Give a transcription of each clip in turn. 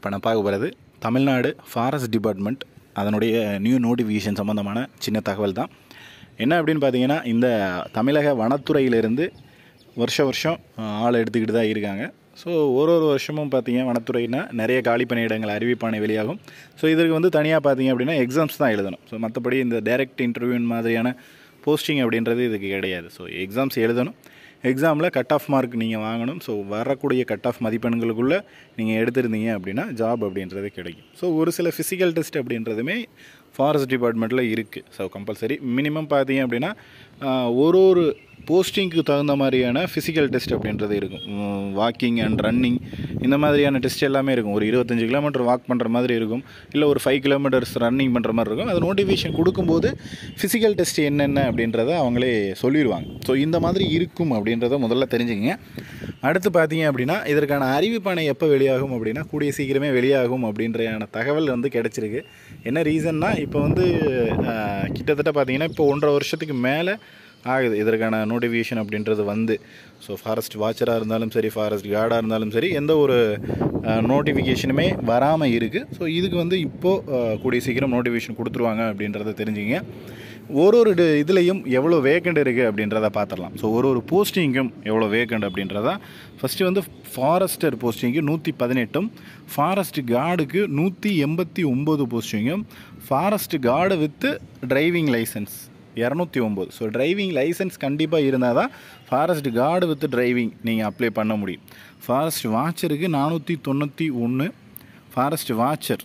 இப்போ நான் பார்க்க போகிறது தமிழ்நாடு ஃபாரஸ்ட் டிபார்ட்மெண்ட் அதனுடைய நியூ நோட்டிஃபிகேஷன் சம்மந்தமான சின்ன தகவல் தான் என்ன அப்படின்னு பார்த்தீங்கன்னா இந்த தமிழக வனத்துறையிலிருந்து வருஷ வருஷம் ஆள் எடுத்துக்கிட்டு தான் இருக்காங்க ஸோ ஒரு ஒரு வருஷமும் பார்த்தீங்க வனத்துறைனா நிறைய காலி பணியிடங்கள் அறிவிப்பானை வெளியாகும் ஸோ இதற்கு வந்து தனியாக பார்த்தீங்க அப்படின்னா எக்ஸாம்ஸ் தான் எழுதணும் ஸோ மற்றபடி இந்த டைரக்ட் இன்டர்வியூ மாதிரியான போஸ்டிங் அப்படின்றது இதுக்கு கிடையாது ஸோ எக்ஸாம்ஸ் எழுதணும் எக்ஸாமில் கட் ஆஃப் மார்க் நீங்கள் வாங்கணும் ஸோ வரக்கூடிய கட் ஆஃப் மதிப்பெண்களுக்குள்ளே நீங்கள் எடுத்திருந்தீங்க அப்படின்னா ஜாப் அப்படின்றது கிடைக்கும் ஸோ ஒரு சில ஃபிசிக்கல் டெஸ்ட் அப்படின்றதுமே ஃபாரஸ்ட் டிபார்ட்மெண்ட்டில் இருக்குது ஸோ கம்பல்சரி மினிமம் பார்த்தீங்க அப்படின்னா ஆஹ், ஒரு ஒரு போஸ்டிங்க்கு தகுந்த மாதிரியான ஃபிசிக்கல் டெஸ்ட் அப்படின்றது இருக்கும் வாக்கிங் அண்ட் ரன்னிங் இந்த மாதிரியான டெஸ்ட் எல்லாமே இருக்கும் ஒரு இருபத்தஞ்சு கிலோமீட்டர் வாக் பண்ணுற மாதிரி இருக்கும் இல்லை ஒரு ஃபைவ் கிலோமீட்டர்ஸ் ரன்னிங் பண்ணுற மாதிரி இருக்கும் அது நோட்டிஃபிகேஷன் கொடுக்கும்போது ஃபிசிக்கல் டெஸ்ட் என்னென்ன அப்படின்றத அவங்களே சொல்லிடுவாங்க ஸோ இந்த மாதிரி இருக்கும் அப்படின்றத முதல்ல தெரிஞ்சுங்க அடுத்து பார்த்தீங்க அப்படின்னா இதற்கான அறிவிப்பானை எப்போ வெளியாகும் அப்படின்னா கூடிய சீக்கிரமே வெளியாகும் அப்படின்றயான தகவல் வந்து கிடச்சிருக்கு என்ன ரீசன்னா இப்போ வந்து ஆஹ், கிட்டத்தட்ட பார்த்தீங்கன்னா இப்போ ஒன்றரை வருஷத்துக்கு மேலே ஆகுது இதற்கான நோட்டிஃபிகேஷன் அப்படின்றது வந்து ஸோ ஃபாரஸ்ட் வாட்சராக இருந்தாலும் சரி ஃபாரஸ்ட் கார்டாக இருந்தாலும் சரி எந்த ஒரு நோட்டிஃபிகேஷனுமே வராமல் இருக்குது ஸோ இதுக்கு வந்து இப்போது கூடிய சீக்கிரம் நோட்டிஃபிகேஷன் கொடுத்துருவாங்க அப்படின்றத தெரிஞ்சுங்க ஒரு ஒரு டு- இதுலேயும் எவ்வளோ வேக்கண்ட் இருக்குது அப்படின்றத பார்த்துடலாம் ஸோ ஒரு ஒரு போஸ்டிங்கும் எவ்வளோ வேக்கண்ட் அப்படின்றத ஃபஸ்ட்டு வந்து ஃபாரஸ்டர் போஸ்டிங்கு நூற்றி பதினெட்டும் ஃபாரஸ்ட் கார்டுக்கு நூற்றி எண்பத்தி ஒம்பது போஸ்டிங்கும் forest guard with driving licence இரநூத்தி ஒம்பது ஸோ டிரைவிங் லைசன்ஸ் கண்டிப்பாக இருந்தால் தான் ஃபாரஸ்ட் கார்டு வித் டிரைவிங் நீங்கள் அப்ளை பண்ண முடியும் ஃபாரஸ்ட் வாட்சருக்கு நானூற்றி தொண்ணூற்றி ஒன்று ஃபாரஸ்ட் வாட்சர்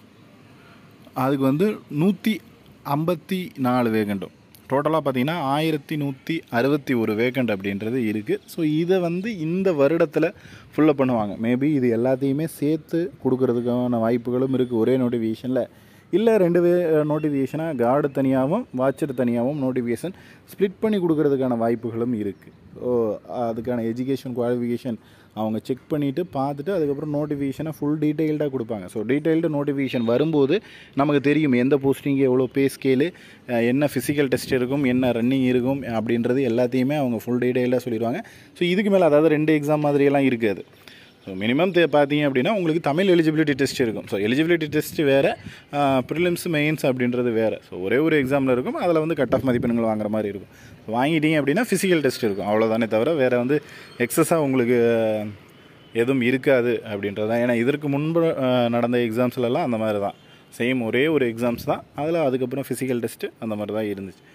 அதுக்கு வந்து நூற்றி ஐம்பத்தி நாலு வேகண்டும் டோட்டலாக பார்த்தீங்கன்னா ஆயிரத்தி நூற்றி அறுபத்தி ஒரு வேகண்ட் அப்படின்றது இருக்குது ஸோ இதை வந்து இந்த வருடத்தில் ஃபுல்லப் பண்ணுவாங்க மேபி இது எல்லாத்தையுமே சேர்த்து கொடுக்கறதுக்கான வாய்ப்புகளும் இருக்குது ஒரே நோட்டிஃபிகேஷனில் இல்லை ரெண்டு வே நோட்டிஃபிகேஷனாக கார்டு தனியாகவும் வாட்சர் தனியாகவும் நோட்டிஃபிகேஷன் ஸ்ப்ளிட் பண்ணி கொடுக்கறதுக்கான வாய்ப்புகளும் இருக்குது ஸோ அதுக்கான எஜுகேஷன் குவாலிஃபிகேஷன் அவங்க செக் பண்ணிவிட்டு பார்த்துட்டு அதுக்கப்புறம் நோட்டிஃபிகேஷனை ஃபுல் டீட்டெயில்டாக கொடுப்பாங்க ஸோ டீட்டெயில்டு நோட்டிஃபிகேஷன் வரும்போது நமக்கு தெரியும் எந்த போஸ்டிங்கு எவ்வளோ பே ஸ்கேலு என்ன ஃபிசிக்கல் டெஸ்ட் இருக்கும் என்ன ரன்னிங் இருக்கும் அப்படின்றது எல்லாத்தையுமே அவங்க ஃபுல் டீட்டெயில்டாக சொல்லிடுவாங்க ஸோ இதுக்கு மேலே அதாவது ரெண்டு எக்ஸாம் மாதிரியெல்லாம் இருக்காது ஸோ மினிமம் தே பார்த்தீங்க அப்படின்னா உங்களுக்கு தமிழ் எலிஜிபிலிட்டி டெஸ்ட் இருக்கும் ஸோ எலிஜிபிலிட்டி டெஸ்ட் வேறு ப்ரிலிம்ஸ் மெயின்ஸ் அப்படின்றது வேறு ஸோ ஒரே ஒரு எக்ஸாமில் இருக்கும் அதில் வந்து கட் ஆஃப் மதிப்பெண்கள் வாங்குற மாதிரி இருக்கும் வாங்கிட்டீங்க அப்படின்னா ஃபிசிக்கல் டெஸ்ட் இருக்கும் அவ்வளோதானே தவிர வேறு வந்து எக்ஸஸாக உங்களுக்கு அஹ், எதுவும் இருக்காது அப்படின்றது தான் ஏன்னா இதற்கு முன்பு அஹ், நடந்த எக்ஸாம்ஸ்லலாம் அந்த மாதிரி தான் சேம் ஒரே ஒரு எக்ஸாம்ஸ் தான் அதில் அதுக்கப்புறம் ஃபிசிக்கல் டெஸ்ட்டு அந்த மாதிரி தான் இருந்துச்சு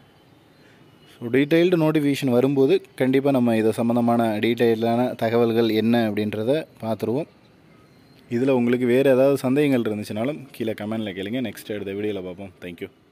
ஸோ டீட்டெயில்டு நோட்டிஃபிகேஷன் வரும்போது கண்டிப்பாக நம்ம இது சம்மந்தமான டீட்டெயிலான தகவல்கள் என்ன அப்படின்றத பார்த்துருவோம் இதில் உங்களுக்கு வேறு ஏதாவது சந்தேகங்கள் இருந்துச்சுனாலும் கீழே கமெண்டில் கேளுங்க நெக்ஸ்ட் அடுத்த வீடியோவில் பார்ப்போம் தேங்க்யூ